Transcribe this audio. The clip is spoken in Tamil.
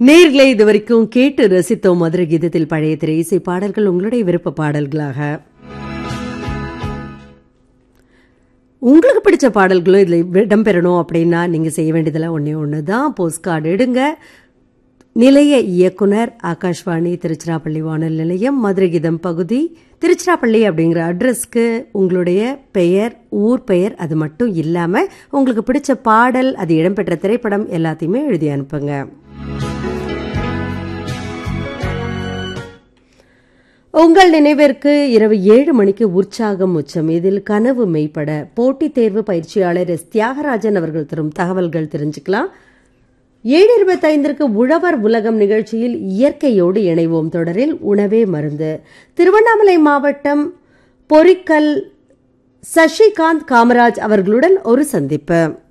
நேர்களை இது வரைக்கும் கேட்டு ரசித்தோம் மதுரை கீதத்தில் பழைய திரை இசை பாடல்கள் உங்களுடைய விருப்ப பாடல்களாக உங்களுக்கு பிடிச்ச பாடல்களும் இதில் இடம்பெறணும் அப்படின்னா நீங்கள் செய்ய வேண்டியதெல்லாம் ஒன்றே ஒன்று தான் போஸ்ட் கார்டு எடுங்க நிலைய இயக்குனர் ஆகாஷ்வாணி திருச்சிராப்பள்ளி வானொலி நிலையம் மதுரை கீதம் பகுதி திருச்சிராப்பள்ளி அப்படிங்கிற அட்ரஸ்க்கு உங்களுடைய பெயர் ஊர் பெயர் அது மட்டும் இல்லாமல் உங்களுக்கு பிடிச்ச பாடல் அது இடம்பெற்ற திரைப்படம் எல்லாத்தையுமே எழுதி அனுப்புங்க உங்கள் நினைவிற்கு இரவு ஏழு மணிக்கு உற்சாகம் உச்சம் இதில் கனவு மெய்ப்பட போட்டித் தேர்வு பயிற்சியாளர் எஸ் தியாகராஜன் அவர்கள் தரும் தகவல்கள் தெரிஞ்சுக்கலாம் ஏழு இருபத்தைந்திற்கு உழவர் உலகம் நிகழ்ச்சியில் இயற்கையோடு இணைவோம் தொடரில் உணவே மருந்து திருவண்ணாமலை மாவட்டம் பொரிக்கல் சசிகாந்த் காமராஜ் அவர்களுடன் ஒரு சந்திப்பு